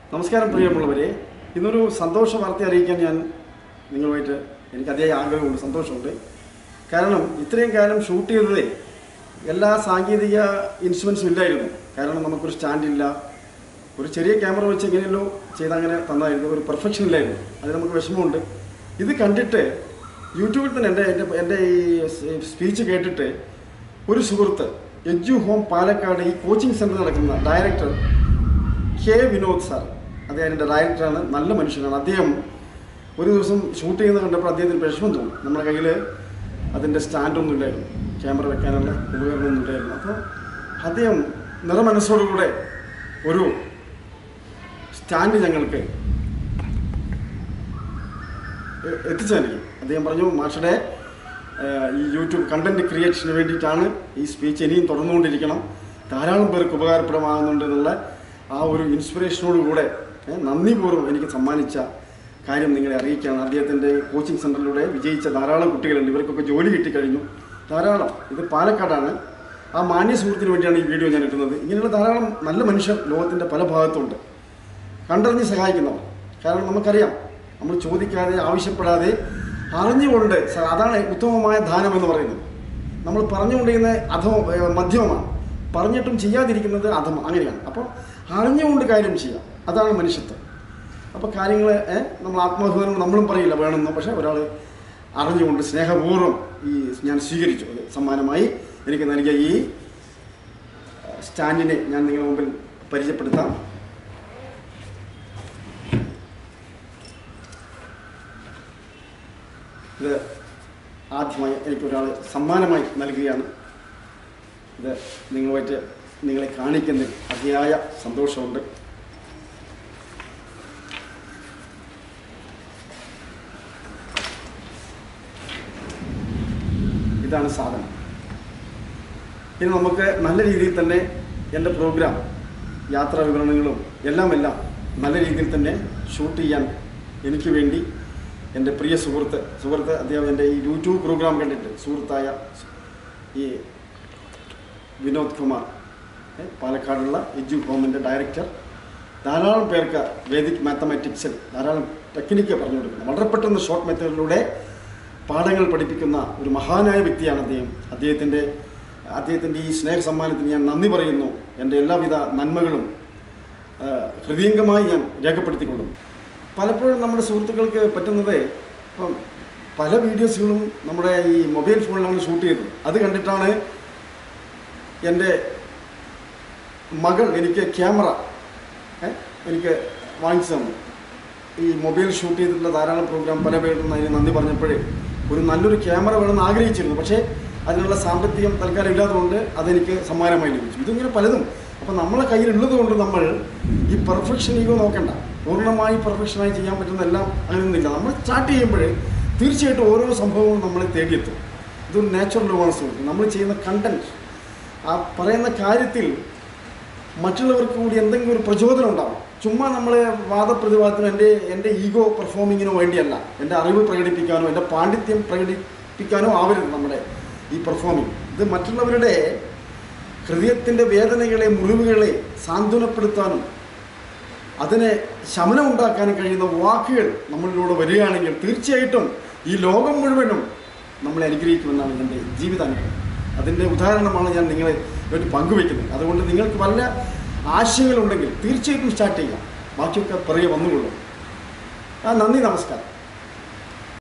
നമസ്കാരം പ്രിയമുള്ളവരെ ഇന്നൊരു സന്തോഷ വാർത്ത അറിയിക്കാൻ ഞാൻ നിങ്ങളുമായിട്ട് എനിക്ക് അതിയായ ആഗ്രഹമുണ്ട് സന്തോഷമുണ്ട് കാരണം ഇത്രയും കാലം ഷൂട്ട് ചെയ്തതേ എല്ലാ സാങ്കേതിക ഇൻസ്ട്രുമെൻസും ഇല്ലായിരുന്നു കാരണം നമുക്കൊരു സ്റ്റാൻഡില്ല ഒരു ചെറിയ ക്യാമറ വെച്ച് എങ്ങനെയല്ലോ ചെയ്ത് അങ്ങനെ തന്നായിരുന്നു ഒരു പെർഫെക്ഷൻ ഇല്ലായിരുന്നു അത് നമുക്ക് വിഷമമുണ്ട് ഇത് കണ്ടിട്ട് യൂട്യൂബിൽ തന്നെ എൻ്റെ എൻ്റെ എൻ്റെ ഈ സ്പീച്ച് കേട്ടിട്ട് ഒരു സുഹൃത്ത് എജു ഹോം പാലക്കാട് ഈ കോച്ചിങ് സെൻറ്റർ നടക്കുന്ന ഡയറക്ടർ കെ വിനോദ് സാർ അദ്ദേഹം എൻ്റെ ഡയറക്ടറാണ് നല്ല മനുഷ്യനാണ് അദ്ദേഹം ഒരു ദിവസം ഷൂട്ട് ചെയ്യുന്നത് കണ്ടപ്പോൾ അദ്ദേഹത്തിന് വിഷമം തോന്നി നമ്മുടെ കയ്യിൽ അതിൻ്റെ സ്റ്റാൻഡൊന്നും ഇല്ലായിരുന്നു ക്യാമറ വെക്കാനുള്ള ഉപകരണമൊന്നും ഇല്ലായിരുന്നു അപ്പോൾ അദ്ദേഹം നിറമനസ്സോടുകൂടെ ഒരു സ്റ്റാൻഡ് ഞങ്ങൾക്ക് എ- എത്തിച്ചു നൽകി അദ്ദേഹം പറഞ്ഞു മാഷയുടെ ഏഹ്, ഈ യൂട്യൂബ് കണ്ടന്റ് ക്രിയേഷന് വേണ്ടിയിട്ടാണ് ഈ സ്പീച്ച് ഇനിയും തുടർന്നുകൊണ്ടിരിക്കണം ധാരാളം പേർക്ക് ഉപകാരപ്രദമാകുന്നുണ്ട് എന്നുള്ള ആ ഒരു ഇൻസ്പിറേഷനോടുകൂടെ ഏഹ്, നന്ദിപൂർവ്വം എനിക്ക് സമ്മാനിച്ച കാര്യം നിങ്ങളെ അറിയിക്കുകയാണ് അദ്ദേഹത്തിൻ്റെ കോച്ചിങ് സെൻറ്ററിലൂടെ വിജയിച്ച ധാരാളം കുട്ടികളുണ്ട് ഇവർക്കൊക്കെ ജോലി കിട്ടിക്കഴിഞ്ഞു ധാരാളം ഇത് പാലക്കാടാണ് ആ മാന്യ സുഹൃത്തിന് വേണ്ടിയാണ് ഈ വീഡിയോ ഞാൻ ഇട്ടുന്നത് ഇങ്ങനെയുള്ള ധാരാളം നല്ല മനുഷ്യർ ലോകത്തിൻ്റെ പല ഭാഗത്തുണ്ട് കണ്ടറിഞ്ഞ് സഹായിക്കുന്നവർ കാരണം നമുക്കറിയാം നമ്മൾ ചോദിക്കാതെ ആവശ്യപ്പെടാതെ അറിഞ്ഞുകൊണ്ട് സ- അതാണ് ഉത്തമമായ ദാനം എന്ന് പറയുന്നത് നമ്മൾ പറഞ്ഞുകൊണ്ടിരിക്കുന്ന അധമ ഏഹ് മധ്യമമാണ് പറഞ്ഞിട്ടും ചെയ്യാതിരിക്കുന്നത് അധമ അങ്ങനെയാണ് അപ്പോൾ അറിഞ്ഞുകൊണ്ട് കാര്യം ചെയ്യാം അതാണ് മനുഷ്യത്വം അപ്പോൾ കാര്യങ്ങൾ നമ്മൾ ആത്മാഭിമാനം നമ്മളും പറയില്ല വേണമെന്ന് പക്ഷേ ഒരാൾ അറിഞ്ഞുകൊണ്ട് സ്നേഹപൂർവ്വം ഈ ഞാൻ സ്വീകരിച്ചു അത് സമ്മാനമായി എനിക്ക് നൽകിയ ഈ ഏഹ്, സ്റ്റാൻഡിനെ ഞാൻ നിങ്ങളുടെ മുമ്പിൽ പരിചയപ്പെടുത്താം ഇത് ആദ്യമായി എനിക്കൊരാൾ സമ്മാനമായി നൽകുകയാണ് ഇത് നിങ്ങളുമായിട്ട് നിങ്ങളെ കാണിക്കുന്നതിൽ അതിയായ സന്തോഷമുണ്ട് ഇതാണ് സാധനം ഇനി നമുക്ക് നല്ല രീതിയിൽ തന്നെ എൻ്റെ പ്രോഗ്രാം യാത്രാ വിവരണങ്ങളും എല്ലാം എല്ലാം നല്ല രീതിയിൽ തന്നെ ഷൂട്ട് ചെയ്യാൻ എനിക്ക് വേണ്ടി എൻ്റെ പ്രിയ സുഹൃത്ത് സുഹൃത്ത് അദ്ദേഹം എൻ്റെ ഈ യൂട്യൂബ് പ്രോഗ്രാം കണ്ടിട്ട് സുഹൃത്തായ ഈ വിനോദ് കുമാർ ഏ, പാലക്കാടുള്ള എജു ഹോമിൻ്റെ ഡയറക്ടർ ധാരാളം പേർക്ക് വേദിക് മാത്തമാറ്റിക്സിൽ ധാരാളം ടെക്നിക്ക് പറഞ്ഞു കൊടുക്കുന്നു വളരെ പെട്ടെന്ന് ഷോർട്ട് മെത്തേഡിലൂടെ പാഠങ്ങൾ പഠിപ്പിക്കുന്ന ഒരു മഹാനായ വ്യക്തിയാണ് അദ്ദേഹം അദ്ദേഹത്തിൻ്റെ അദ്ദേഹത്തിൻ്റെ ഈ സ്നേഹ സമ്മാനത്തിന് ഞാൻ നന്ദി പറയുന്നു എൻ്റെ എല്ലാവിധ നന്മകളും ആ, ഹൃദയംഗമായി ഞാൻ രേഖപ്പെടുത്തിക്കൊള്ളുന്നു പലപ്പോഴും നമ്മുടെ സുഹൃത്തുക്കൾക്ക് പറ്റുന്നത് ഇപ്പം പല വീഡിയോസുകളും നമ്മുടെ ഈ മൊബൈൽ ഫോണിലാണ് ഷൂട്ട് ചെയ്തത് അത് കണ്ടിട്ടാണ് എൻ്റെ മകൾ എനിക്ക് ക്യാമറ ഏ, എനിക്ക് വാങ്ങിച്ചു തന്നു ഈ മൊബൈൽ ഷൂട്ട് ചെയ്തിട്ടുള്ള ധാരാളം പ്രോഗ്രാം പല പേരും അതിന് നന്ദി പറഞ്ഞപ്പോഴേ ഒരു നല്ലൊരു ക്യാമറ വേണമെന്ന് ആഗ്രഹിച്ചിരുന്നു പക്ഷേ അതിനുള്ള സാമ്പത്തികം തൽക്കാലം ഇല്ലാത്തതുകൊണ്ട് അതെനിക്ക് സമ്മാനമായി ലഭിച്ചു ഇതിങ്ങനെ പലതും അപ്പോൾ നമ്മളെ കയ്യിലുള്ളത് കൊണ്ട് നമ്മൾ ഈ പെർഫെക്ഷൻ ഈഗോ നോക്കണ്ട പൂർണ്ണമായി പെർഫെക്ഷനായി ചെയ്യാൻ പറ്റുന്നതെല്ലാം അങ്ങനെയൊന്നുമില്ല നമ്മൾ സ്റ്റാർട്ട് ചെയ്യുമ്പോൾ തീർച്ചയായിട്ടും ഓരോ സംഭവവും നമ്മളെ തേടിയെത്തും ഇതൊരു നാച്ചുറൽ ലോവാണ് സുഹൃത്ത് നമ്മൾ ചെയ്യുന്ന കണ്ടന്റ് ആ പറയുന്ന കാര്യത്തിൽ മറ്റുള്ളവർക്ക് കൂടി എന്തെങ്കിലും ഒരു പ്രചോദനം ഉണ്ടാവും ചുമ്മാ നമ്മൾ വാദപ്രതിവാദത്തിനോ എൻ്റെ എൻ്റെ ഈഗോ പെർഫോമിങ്ങിനോ വേണ്ടിയല്ല എൻ്റെ അറിവ് പ്രകടിപ്പിക്കാനോ എൻ്റെ പാണ്ഡിത്യം പ്രകടിപ്പിക്കാനോ ആവരുത് നമ്മുടെ ഈ പെർഫോമിങ് ഇത് മറ്റുള്ളവരുടെ ഹൃദയത്തിൻ്റെ വേദനകളെ മുറിവുകളെ സാന്ത്വനപ്പെടുത്താനും അതിനെ ശമനം ഉണ്ടാക്കാനും കഴിയുന്ന വാക്കുകൾ നമ്മളിലൂടെ വരികയാണെങ്കിൽ തീർച്ചയായിട്ടും ഈ ലോകം മുഴുവനും നമ്മളെ അനുഗ്രഹിക്കുമെന്നാണ് എൻ്റെ ജീവിതാനുഭവം അതിൻ്റെ ഉദാഹരണമാണ് ഞാൻ നിങ്ങളെ വേണ്ടി പങ്കുവയ്ക്കുന്നത് അതുകൊണ്ട് നിങ്ങൾക്ക് വല്ല ആശയങ്ങളുണ്ടെങ്കിൽ തീർച്ചയായിട്ടും സ്റ്റാർട്ട് ചെയ്യാം ബാക്കിയൊക്കെ പിറകെ വന്നുകൊള്ളും ആ നന്ദി നമസ്കാരം